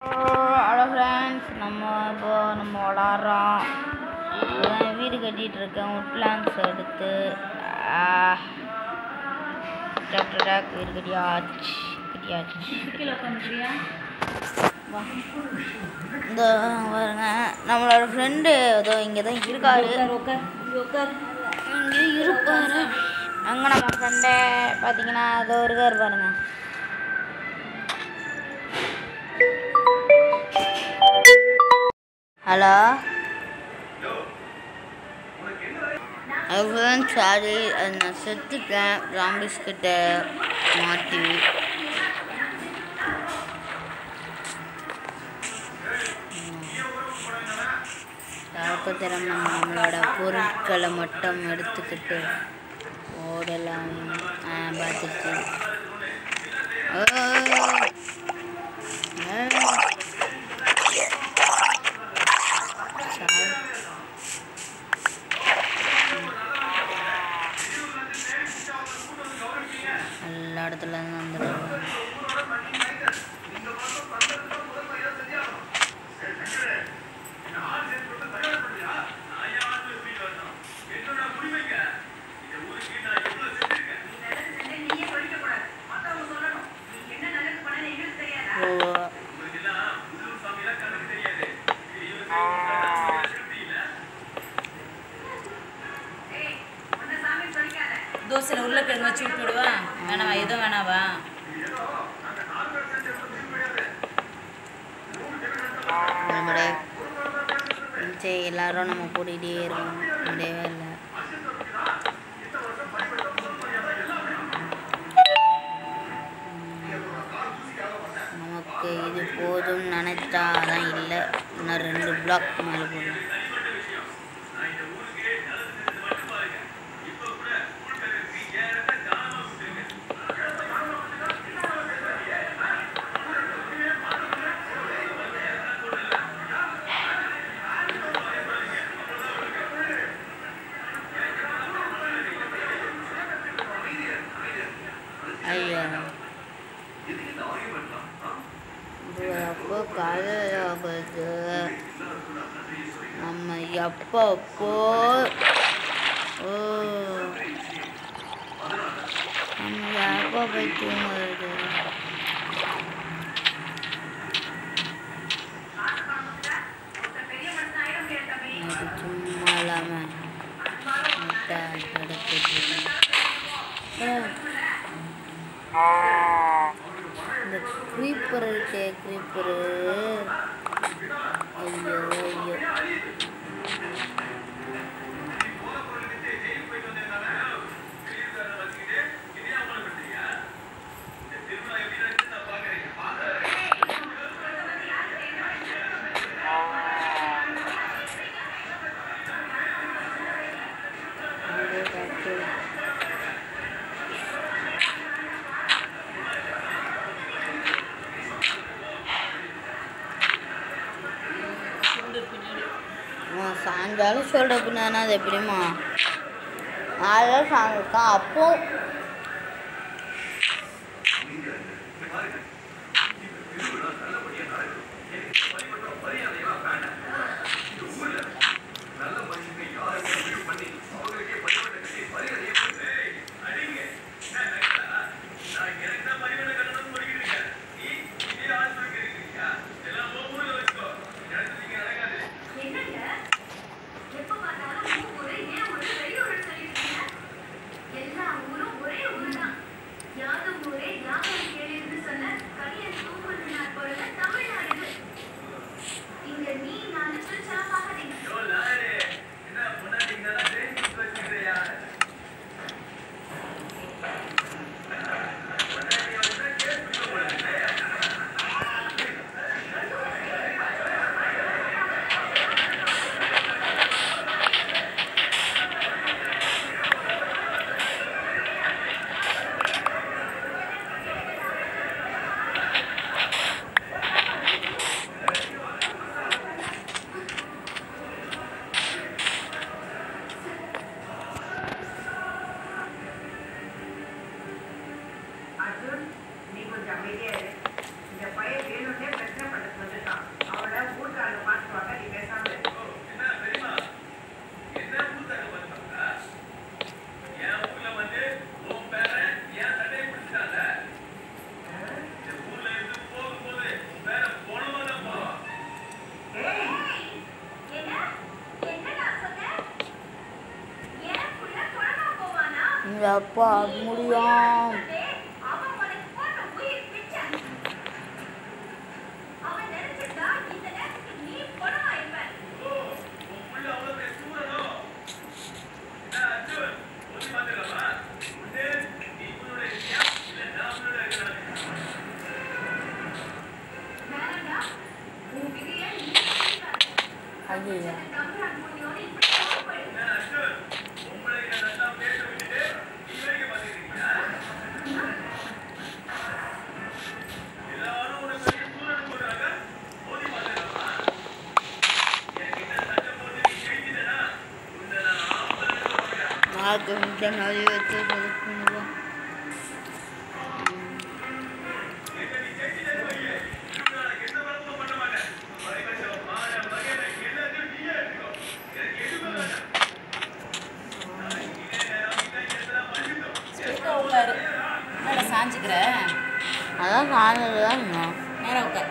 Hello friends நம்ம இப்போ நம்ம விளாட்றோம் இப்போதான் வீடு கட்டிகிட்டு இருக்கேன் உட் பிளாங்க்ஸ் எடுத்து டாக்டர் டாக் வீடு கட்டியாச்சு கட்டியாச்சு கீழே உட்காந்துக்கிறியா வா இந்த பாருங்க நம்மளோட ஃப்ரெண்டு ஏதோ இங்கே தான் இருக்காரு உட்கார் உட்கார் இங்க உட்கார் இங்கே இருப்பாரு அங்கே நம்ம ஃப்ரெண்டே பார்த்தீங்கன்னா அதோ இருக்காரு பாருங்க ஹலோ ஃப்ரெண்ட்ஸ் சாரி அது நான் செத்துட்டேன் ராம்பிஸ் கிட்ட மாட்டி தாக்கத்திரம் நம்ம நம்மளோட பொருட்களை மட்டும் எடுத்துக்கிட்டு ஓடலாம் ஆ, பார்த்துட்டு ஓ. ஆ. சார். எல்லா இடத்துல இருந்து வந்துடுறாங்க ஓ தோசையில் உருளைக்கிழங்கு வச்சு விட்டுடுவா வேணாவா எதுவும் வேணாவா நம்மளோட சரி எல்லாரும் நம்ம கூட்டிகிட்டே இருக்கோம் முடியவே இல்லை நமக்கு இது போதும் நினைச்சா அதான் இல்லை இன்னும் ரெண்டு பிளாக் மேலே போகணும் ஐயா இது எப்போ காலையாகுது நம்ம எப்பப்போ ஓ நம்ம எப்போ போய் தூங்குறது அது சும்மா இல்லாமல் முட்டை எடுத்துட்டு இந்த க்ரீப்பர் இருக்கே க்ரீப்பரு ஐயோ ஐயோ ஐயோ, டாக்டர். அம்மா, சாயங்காலம் சொல்கிற பின்னா அது எப்படிம்மா நாளைக்கு சாயங்காலம் அப்போ என்னங்க எப்ப பார்த்தாலும் ஊர் ஊரு, ஏன் ஊரு, வெளியூருன்னு சொல்லிட்டு இருக்கீங்க? எல்லா ஊரும் இந்த அப்பா முடியும் ஐயா நான் கொஞ்சம் நிறைய வச்சு பண்ணுவோம் ஸ்ட்ரெயிட்டா உட்காரு மேலே சாஞ்சிக்கிற அதான் சாயந்தரம் தான் இன்னும் நேராக உட்கார்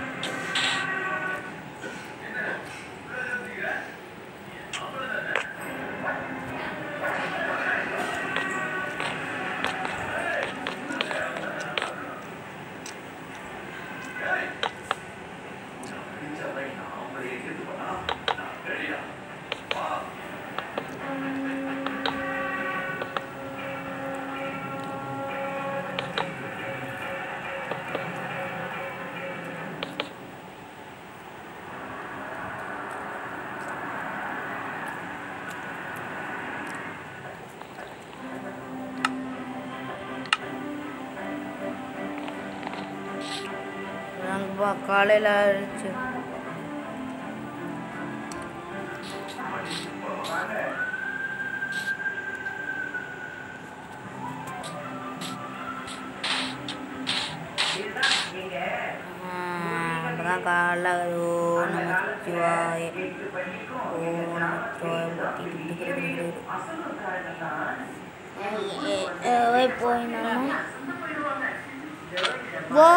நாங்கள் காலையில் ஆயிடுச்சு அதான் காலைல ஓ நமச்சிவாய ஓ நமச்சிவாய போயினாலும் வா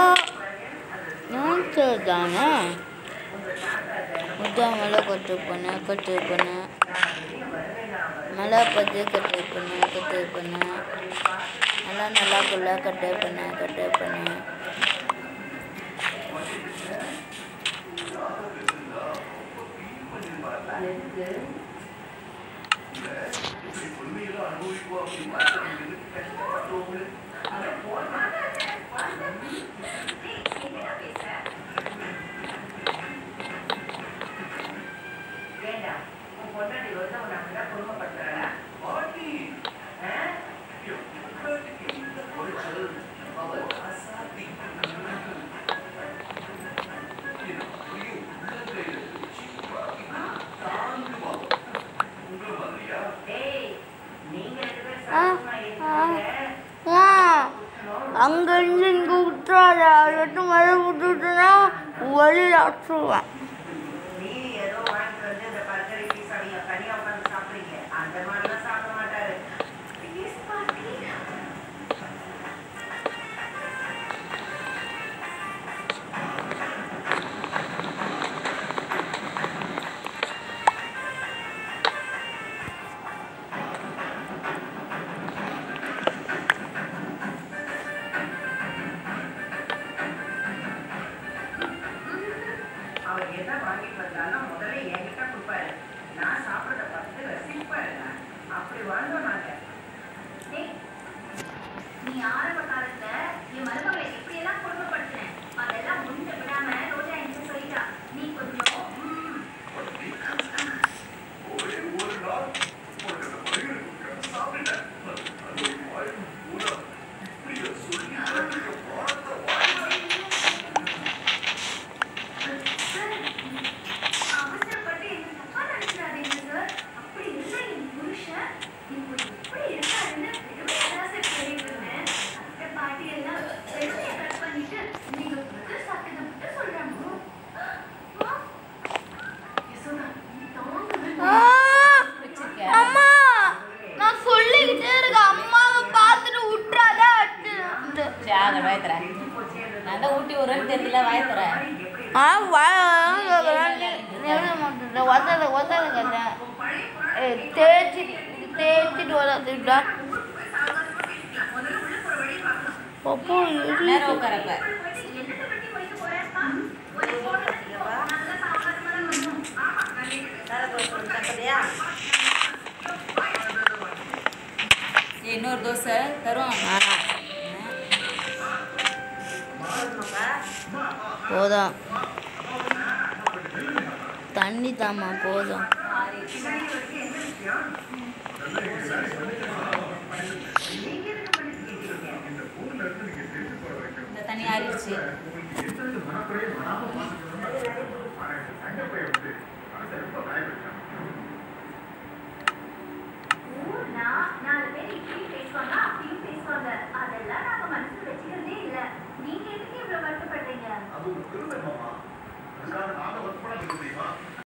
நான் தானே முட்டா மேலே கட்டு பண்ண கட்டு பண்ண மலை பற்றி கட்டு பண்ண கட்டு பண்ண நல்லா நல்லா குள்ள கட்டு பண்ண கட்டு பண்ண அங்கேருந்து இங்கே விட்டுறாத அதுட்டு மழை விட்டுட்டுனா வழியில் அடிச்சுடுவேன் நீ ஏதோ வாங்கிட்டு வந்து இந்த பர்கரை பீஸா நீங்க தனியா உட்காந்து சாப்பிடுறீங்க அந்த மாதிரிலாம் சாப்பிட மாட்டாரு Please, பாட்டி. அவர் என்ன வாங்கிட்டு வந்தாலும் முதல்ல என்கிட்ட கொடுப்பாரு நான் சாப்பிட்றத பார்த்துட்டு ரசிப்பாருங்க அப்படி வாங்க மாட்டேன் டேய், நீ ஆரம்ப காலத்துல என் மருமகளை எப்படியெல்லாம் கொடுமைப்படுத்தின அதெல்லாம் ஒண்ணு விடாம ரோஜா என்கிட்ட சொல்லிட்டா நீ கொஞ்சம் ம், சார், அவசரப்பட்டு என்ன தப்பா நினைச்சிடாதீங்க சார் அப்படி இருந்தா என் புருஷன் இப்போ எப்படி இருக்காருன்னு பெருமையா தான் சார் கேட்டுட்டு இருந்தேன் அத்தை பாட்டி எல்லாம் பெருமையா ஆ வா ஒத்தது ஒத்தது கேட்டேன் ஏய் தேய்ச்சி தேய்ச்சிட்டு வராதுடா அப்போ இரு நேரம் உட்காரப்ப என்னத்தை வெட்டி வைக்க போறேன் ஒரு போட்டோ நல்ல சாப்பாடு வரணும் சாப்பிட்றியா ஏய், இன்னொரு தோசை தரும் வேணாம் போதுமாப்பா போதும் தண்ணி தாம்மா போதும் இந்த தண்ணி ஆறிடுச்சு ஊர்னா நாலு பேர் இப்படியும் பேசுவாங்க அப்படியும் பேசுவாங்க அதெல்லாம் நாங்க மனசுல வச்சுக்கிறதே இல்ல நீங்க எதுக்கு இவ்வளவு வருத்தப்படுறீங்க அது ஒரு பெருமை மாமா அதுக்காக நாங்க வருத்தப்பட முடியுமா